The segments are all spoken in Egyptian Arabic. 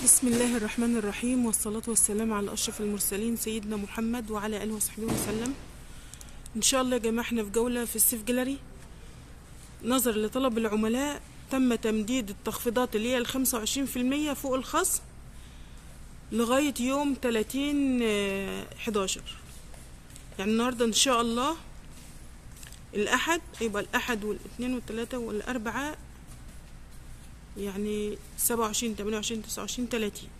بسم الله الرحمن الرحيم والصلاة والسلام على أشرف المرسلين سيدنا محمد وعلى آله وصحبه وسلم إن شاء الله يا جماعة احنا في جولة في السيف جاليري نظر لطلب العملاء تم تمديد التخفيضات اللي هي الخمسة وعشرين في المية فوق الخصم لغاية يوم تلاتين حداشر يعني النهاردة إن شاء الله الأحد يبقى الأحد والاثنين والثلاثة والأربعاء يعني سبعة وعشرين تمانية وعشرين تسعة وعشرين تلاتين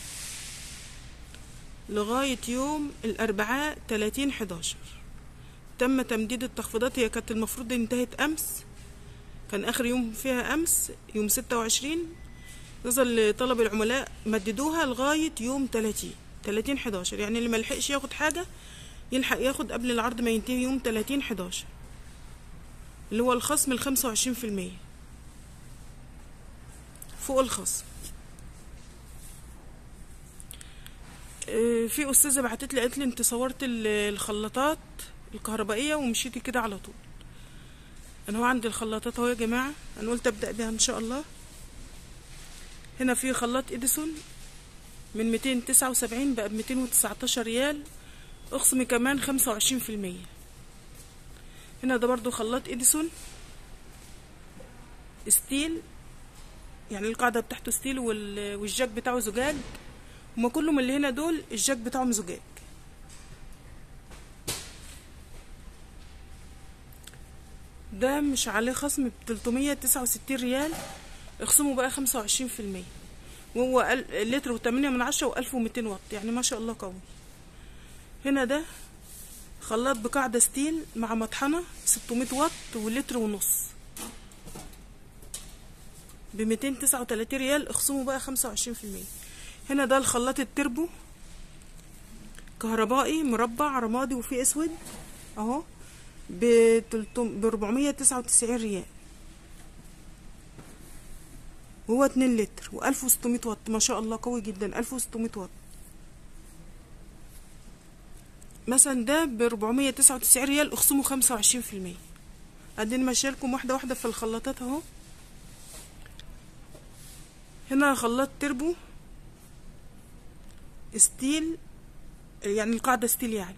لغاية يوم الأربعاء تلاتين حداشر تم تمديد التخفيضات هي كانت المفروض انتهت أمس كان آخر يوم فيها أمس يوم ستة وعشرين نظرا لطلب العملاء مددوها لغاية يوم تلاتين تلاتين حداشر يعني اللي ملحقش ياخد حاجة يلحق ياخد قبل العرض ما ينتهي يوم تلاتين حداشر اللي هو الخصم الخمسة وعشرين في المية فوق الخصم في استاذه بعتت لي قالت لي انت صورت الخلاطات الكهربائيه ومشيتي كده على طول انا هو عندي الخلاطات اهو يا جماعه انا قلت ابدا بيها ان شاء الله هنا في خلاط اديسون من 279 بقى ب 219 ريال اخصمي كمان 25% هنا ده برضو خلاط اديسون ستيل يعني القاعدة بتاعته ستيل والجاك بتاعه زجاج هما كلهم اللي هنا دول الجاك بتاعهم زجاج ده مش عليه خصم بتلتمية تسعة وستين ريال اخصموا بقى خمسة وعشرين في المية وهو لتر وتمانية من عشرة وألف ومتين واط يعني ما شاء الله قوي هنا ده خلاط بقاعدة ستيل مع مطحنة ستمية واط ولتر ونص بميتين تسعة وتلاتين ريال اخصموا بقى خمسة وعشرين في المية هنا ده الخلاط التربو كهربائي مربع رمادي وفيه اسود اهو بربعمية تسعة وتسعين ريال وهو اتنين لتر والف وستمية واط ما شاء الله قوي جدا الف وستمية واط مثلا ده بربعمية تسعة وتسعين ريال اخصموا خمسة وعشرين في المية اديني ماشيالكم واحدة واحدة في الخلاطات اهو هنا خلاط تربو ستيل يعني القاعدة ستيل يعني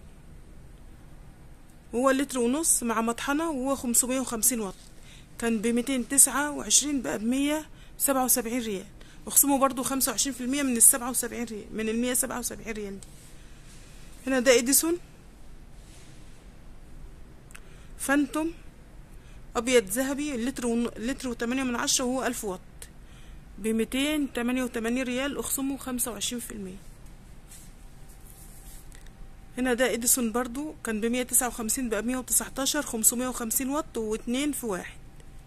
هو لتر ونص مع مطحنة وهو خمسمية وخمسين واط كان بميتين تسعة وعشرين بقى بمية سبعة وسبعين ريال اخصموا برضو خمسة وعشرين في المية من السبعة وسبعين ريال من المية سبعة وسبعين ريال دي هنا ده اديسون فانتوم ابيض ذهبي لتر ون... لتر وتمانية من عشرة وهو الف واط بميتين تمانية وتمانين ريال اخصموا خمسة وعشرين في المية هنا ده اديسون برضو كان بمية تسعة وخمسين بقى مية وتسعتاشر خمسمية وخمسين واط واتنين في واحد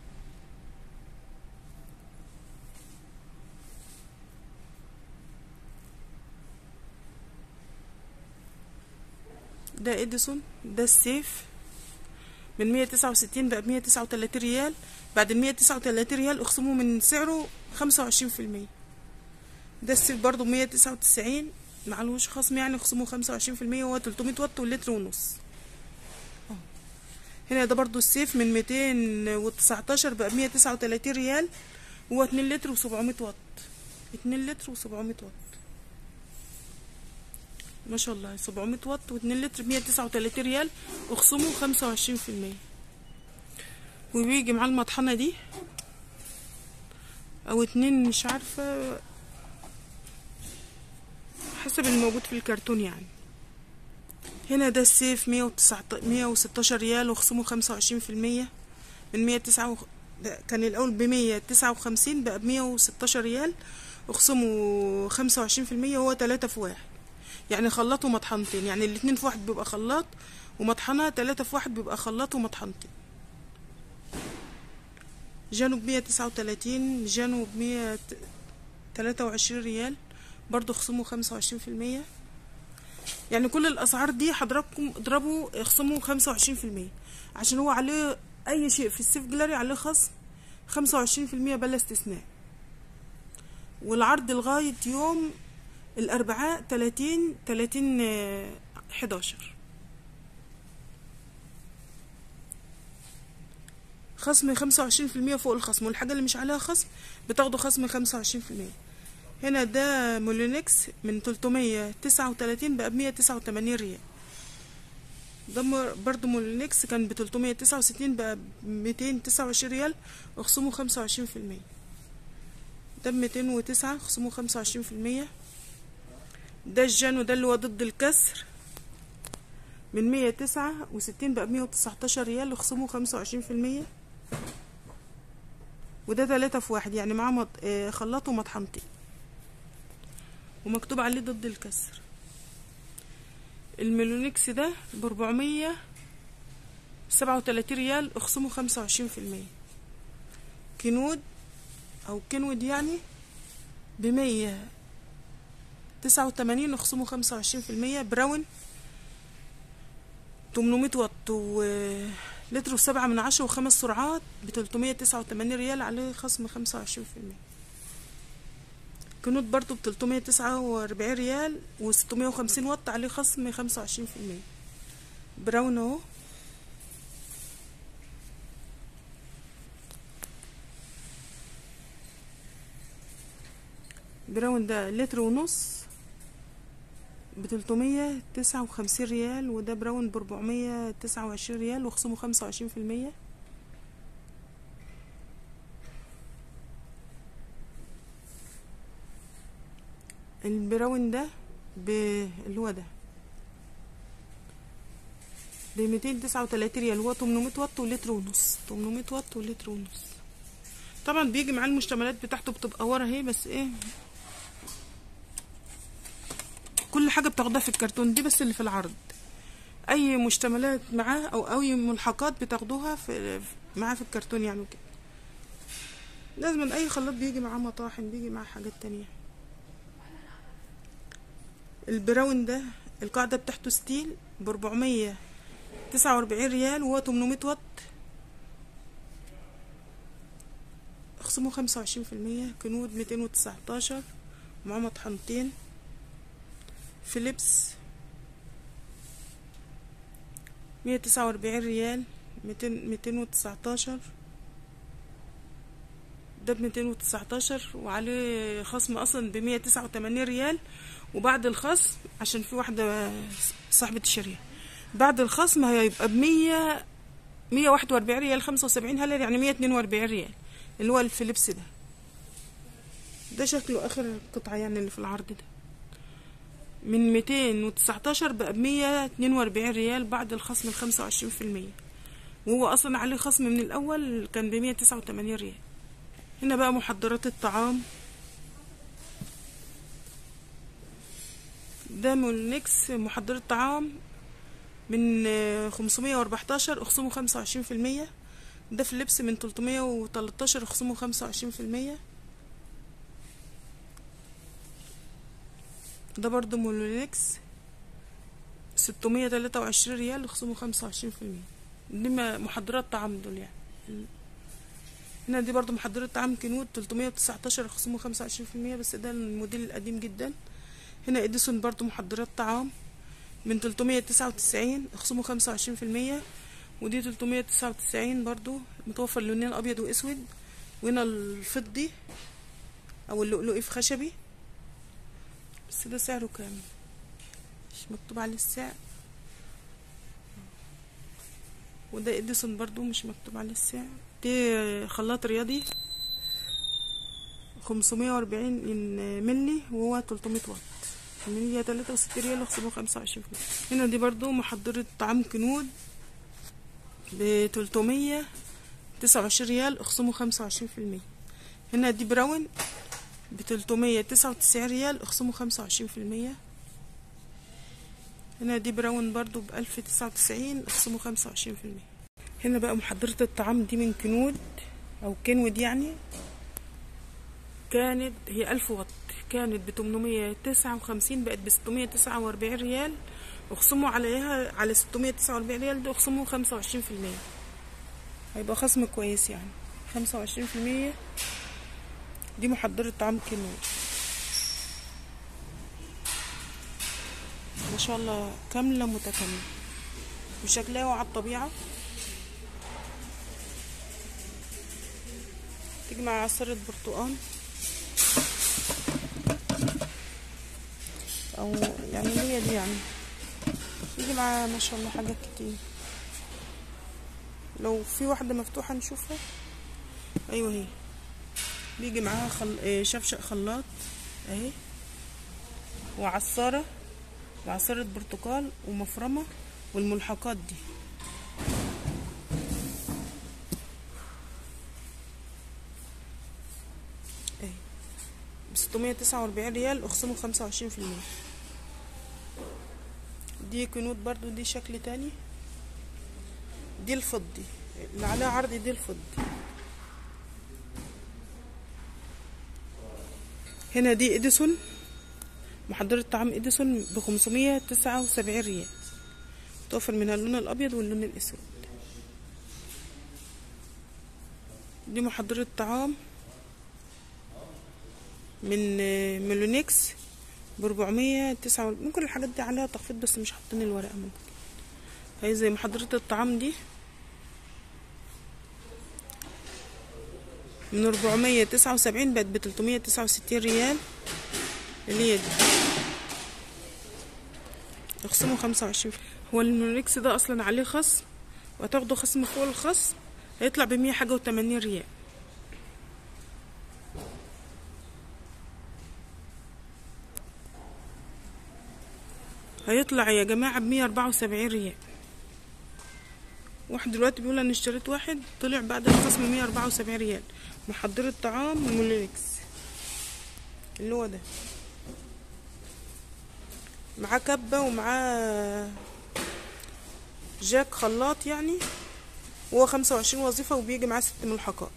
ده اديسون ده السيف من مية تسعة وستين بقى بمية تسعة وتلاتين ريال بعد المية تسعة وتلاتين ريال اخصموا من سعره خمسة وعشرين في المية ده السيف برضو مية تسعة وتسعين معلوش خصم يعني اخصموا خمسة وعشرين في المية وهو تلتمية واط ولتر ونص هنا ده برضو السيف من ميتين وتسعتاشر بقى بمية تسعة وتلاتين ريال وهو اتنين لتر وسبعمية واط اتنين لتر وسبعمية واط ما شاء الله سبعمية واط واتنين لتر مية تسعة وتلاتين ريال اخصموا خمسة وعشرين في المية وبيجي مع المطحنة دي او اتنين مش عارفة حسب الموجود في الكرتون يعني هنا ده السيف مية وتسعة مية وستاشر ريال واخصموا خمسة وعشرين في المية من مية تسعة وخ... كان الأول بمية تسعة وخمسين بقى بمية وستاشر ريال اخصموا خمسة وعشرين في المية وهو تلاتة في واحد يعني خلاط ومطحنتين يعني الاتنين في واحد بيبقى خلاط ومطحنة تلاتة في واحد بيبقى خلاط ومطحنتين جانو بمية تسعة وتلاتين جانو بمية تلاتة وعشرين ريال برضو خصموا خمسة وعشرين في المية يعني كل الأسعار دي حضراتكم اضربوا اخصموا خمسة وعشرين في المية عشان هو عليه أي شيء في السيف جلاري عليه خصم خمسة وعشرين في المية بلا استثناء والعرض لغاية يوم الأربعاء تلاتين تلاتين حداشر خصم خمسة وعشرين في المية فوق الخصم والحاجة اللي مش عليها خصم بتاخدوا خصم خمسة وعشرين في المية هنا ده مولينكس من 339 بقى ب 189 ريال ده مر- برضو مولينكس كان ب 369 بقى ب 229 ريال اخصموا 25% ده ب 209 اخصموا 25% ده الجانو ده اللي هو ضد الكسر من 169 بقى ب 119 ريال اخصموا 25% وده تلاتة في واحد يعني معاه مط... آه، خلاط ومطحنتين ومكتوب عليه ضد الكسر الميلونيكس ده بربعمية سبعة وتلاتين ريال اخصموا خمسة وعشرين في المية كنود او كنود يعني بمية تسعة وتمانين اخصموا خمسة وعشرين في المية براون تمنمية واط و لتر وسبعة من عشرة وخمس سرعات بتلتمية تسعة وتمانين ريال عليه خصم خمسة وعشرين في المية كنود برضو بتلتمية تسعة وأربعين ريال وستمية وخمسين واط عليه خصم خمسة وعشرين في المية براون اهو براون ده لتر ونص بتلتمية تسعة وخمسين ريال وده براون بربعمية تسعة وعشرين ريال وخصمه خمسة وعشرين في المية البراون ده ب اللي هو ده ب 239 ريال هو 800 واط ولتر ونص 800 واط ولتر ونص طبعا بيجي معاه المشتملات بتاعته بتبقى ورا اهي بس ايه كل حاجه بتاخدها في الكرتون دي بس اللي في العرض اي مشتملات معاه او اي ملحقات بتاخدوها في معاه في الكرتون يعني كده لازم اي خلاط بيجي معاه مطاحن بيجي معاه حاجات تانية البراون ده القاعدة بتاعته ستيل بربعمية تسعة وأربعين ريال وهو تمنمية واط اخصموا خمسة وعشرين في المية كنود ميتين وتسعتاشر معاه مطحنتين فيليبس مية تسعة وأربعين ريال ميتين ميتين وتسعتاشر ده بميتين وتسعتاشر وعليه خصم أصلا بمية تسعة وتمانين ريال وبعد الخصم عشان في واحدة صاحبة الشريعة بعد الخصم هيبقى بمية مية واحد وأربعين ريال خمسة وسبعين هلل يعني مية اتنين وأربعين ريال اللي هو الفيليبس ده ده شكله آخر قطعة يعني اللي في العرض ده من ميتين وتسعتاشر بقى بمية اتنين وأربعين ريال بعد الخصم الخمسة وعشرين في المية وهو أصلا عليه خصم من الأول كان بمية تسعة وتمانين ريال هنا بقى محضرات الطعام ده مولنكس محضرة طعام من خمسمية وأربعتاشر اخصموا خمسة وعشرين في المية ده في اللبس من تلتمية وتلاتاشر اخصموا خمسة وعشرين في المية ده برضو مولنكس ستمية تلاتة وعشرين ريال اخصموا خمسة وعشرين في المية دي م- محضرات طعام دول يعني هنا دي برضو محضرة طعام كنود تلتمية وتسعتاشر اخصموا خمسة وعشرين في المية بس ده الموديل القديم جدا هنا اديسون برضو محضرات طعام من تلتمية تسعة وتسعين اخصموا خمسة وعشرين في المية ودي تلتمية تسعة وتسعين برضو متوفر لونين ابيض واسود وهنا الفضي او اللؤلؤي في خشبي بس ده سعره كام مش مكتوب عليه السعر وده اديسون برضو مش مكتوب عليه السعر دي خلاط رياضي خمسمية وأربعين ملي وهو تلتمية واط مية تلاتة وستين ريال وخصموا خمسة وعشرين في المية هنا دي برضو محضرة طعام كنود بتلتمية تسعة وعشرين ريال اخصموا خمسة وعشرين في المية هنا دي براون بتلتمية تسعة وتسعين ريال اخصموا خمسة وعشرين في المية هنا دي براون برضو بألف تسعة وتسعين اخصموا خمسة وعشرين في المية هنا بقى محضرة الطعام دي من كنود أو كنود يعني كانت هي ألف واط كانت بتمنمية تسعة وخمسين بقت بستمية تسعة وأربعين ريال اخصموا عليها على ستمية تسعة وأربعين ريال ده اخصموا خمسة وعشرين في المية هيبقى خصم كويس يعني خمسة وعشرين في المية دي محضرة طعام كنود ما شاء الله كاملة متكاملة وشكلها على الطبيعة تيجي مع عصيرة برتقال ريال يعني يجي معاه ما شاء الله حاجات كتير لو في واحدة مفتوحة نشوفها ايوه هي بيجي معاها خل... آه، شفشق خلاط اهي وعصارة وعصارة برتقال ومفرمة والملحقات دي اهي بستمية تسعة وأربعين ريال اخصموا خمسة وعشرين في المية دي كنود برضو دي شكل تاني دي الفضي اللي عليها عرض دي الفضي هنا دي اديسون محضرة طعام اديسون بخمسمية تسعة وسبعين ريال توفر منها اللون الابيض واللون الاسود دي محضرة طعام من ميلونيكس بربعمية تسعة ممكن الحاجات دي عليها تخفيض بس مش حاطين الورقة ممكن هي زي محضرة الطعام دي من أربعمية تسعة وسبعين بقت بتلتمية تسعة وستين ريال اللي هي دي اخصموا خمسة وعشرين هو الميلونيكس ده أصلا عليه خصم وهتاخدوا خصم فوق الخصم هيطلع بمية حاجة وتمانين ريال هيطلع يا جماعة بمية أربعة وسبعين ريال واحد دلوقتي بيقول أنا اشتريت واحد طلع بعد الخصم مية أربعة وسبعين ريال محضرة طعام مولينكس اللي هو ده معاه كبة ومعاه جاك خلاط يعني وهو خمسة وعشرين وظيفة وبيجي معاه ست ملحقات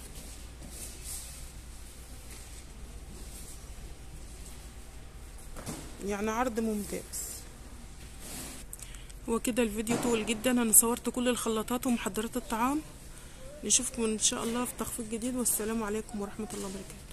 يعني عرض ممتاز هو كده الفيديو طول جدا انا صورت كل الخلاطات ومحضرات الطعام نشوفكم ان شاء الله في تخفيض جديد والسلام عليكم ورحمة الله وبركاته